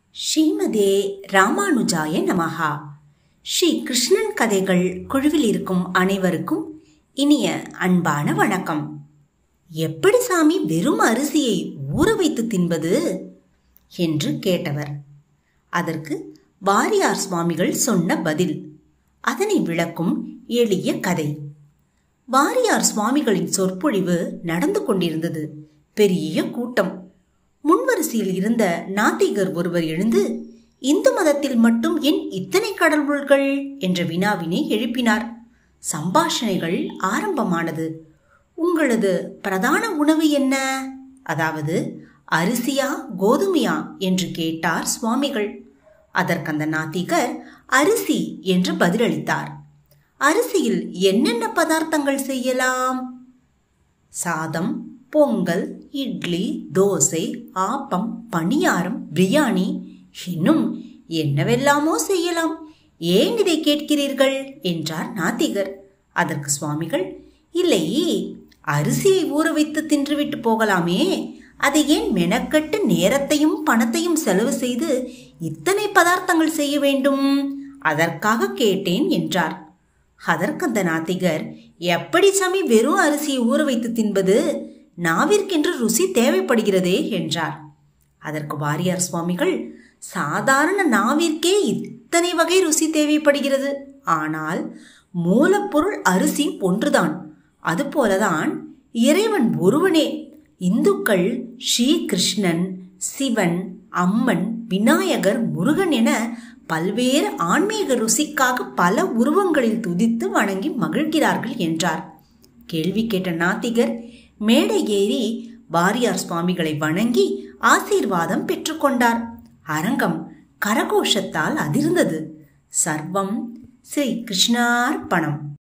ஸ்ரீமதே ராமானுஜாய நமஹா ஸ்ரீ கிருஷ்ணன் கதைகள் குழுவில் இருக்கும் அனைவருக்கும் இனிய அன்பான வணக்கம் எப்படி சாமி வெறும் அரிசியை ஊற வைத்து தின்பது என்று கேட்டவர் அதற்கு வாரியார் சுவாமிகள் சொன்ன பதில் அதனை விளக்கும் எளிய கதை வாரியார் சுவாமிகளின் சொற்பொழிவு நடந்து கொண்டிருந்தது பெரிய கூட்டம் முன்வரிசையில் இருந்த நாத்திகர் ஒருவர் எழுந்து இந்து மதத்தில் மட்டும் ஏன் இத்தனை கடவுள்கள் என்ற வினாவினை எழுப்பினார் சம்பாஷணைகள் ஆரம்பமானது உங்களது பிரதான உணவு என்ன அதாவது அரிசியா கோதுமையா என்று கேட்டார் சுவாமிகள் அதற்கந்த நாத்திகர் அரிசி என்று பதிலளித்தார் அரிசியில் என்னென்ன பதார்த்தங்கள் செய்யலாம் சாதம் பொங்கல் இட்லி தோசை ஆப்பம் பணியாரம் பிரியாணி இன்னும் என்னவெல்லாமோ செய்யலாம் ஏன் இதை கேட்கிறீர்கள் என்றார் நாத்திகர் அதற்கு சுவாமிகள் இல்லை அரிசியை ஊற வைத்து தின்றுவிட்டு போகலாமே அதை ஏன் மெனக்கட்டு நேரத்தையும் பணத்தையும் செலவு செய்து இத்தனை பதார்த்தங்கள் செய்ய வேண்டும் அதற்காக கேட்டேன் என்றார் அதற்கந்த நாத்திகர் எப்படி சாமி வெறும் அரிசியை ஊற வைத்து தின்பது நாவிற்கென்று ருசி தேவைப்படுகிறதே என்றார் அதற்கு வாரியார் சுவாமிகள் சாதாரண நாவிற்கே இத்தனை வகை ருசி தேவைப்படுகிறது ஆனால் மூலப்பொருள் அரிசி ஒன்றுதான் அதுபோலதான் இறைவன் ஒருவனே இந்துக்கள் ஸ்ரீ கிருஷ்ணன் சிவன் அம்மன் விநாயகர் முருகன் என பல்வேறு ஆன்மீக ருசிக்காக பல உருவங்களில் துதித்து வணங்கி மகிழ்கிறார்கள் என்றார் கேள்வி கேட்ட நாத்திகர் மேடை ஏறி வாரியார் சுவாமிகளை வணங்கி ஆசீர்வாதம் பெற்றுக்கொண்டார் அரங்கம் கரகோஷத்தால் அதிர்ந்தது சர்வம் ஸ்ரீ கிருஷ்ணார்ப்பணம்